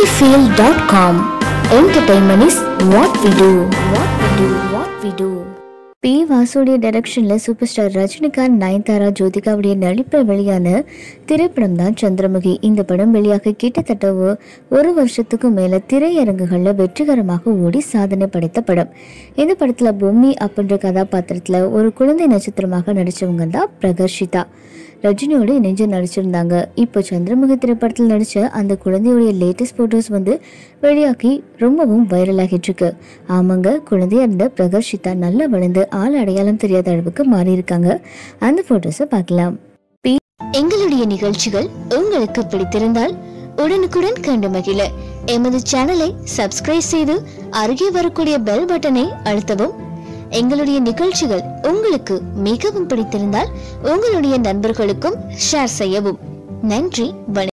sunnyfield.com. Entertainment is what we do. What we do. What we do. P வாசுடைய டைரக்ஷனில் super star Rajinikanth Nayanthara ஜோதிகாவுடைய நடிப்பில் வெளியான திரைப்படம் தான் சந்திரமுகி இந்த படம் வெளியாக கிட்டத்தட்ட ஒ- ஒரு வருஷத்துக்கும் மேலே திரையரங்குகளில் வெற்றிகரமாக ஓடி சாதனை படைத்த படம் இந்த படத்தில் பொம்மி அப்படின்ற கதாபாத்திரத்தில் ஒரு குழந்தை நட்சத்திரமாக நடித்தவங்க தான் பிரகர்ஷிதா ரஜினியோட இணைஞ்சு நடிச்சிருந்தாங்க இப்போ சந்திரமுகி திரைப்படத்தில் நடித்த அந்த குழந்தையுடைய லேட்டஸ்ட் ஃபோட்டோஸ் வந்து வெளியாகி ரொம்பவும் வைரல் ஆகிட்டு இருக்கு ஆமாங்க குழந்தையா இருந்த பிரகர்ஷிதா நல்லா வளர்ந்து ஆள் அடையாளம் தெரியாத அளவுக்கு மாறி இருக்காங்க அந்த ஃபோட்டோஸை பார்க்கலாம் பி- எங்களுடைய நிகழ்ச்சிகள் உங்களுக்கு பிடித்திருந்தால் உடனுக்குடன் கண்டு மகிழ எமது சேனலை சப்ஸ்கிரைப் செய்து அருகே வரக்கூடிய பெல் பட்டனை அழுத்தவும் எங்களுடைய நிகழ்ச்சிகள் உங்களுக்கு மிகவும் பிடித்திருந்தால் உங்களுடைய நண்பர்களுக்கும் ஷேர் செய்யவும் நன்றி வணக்கம்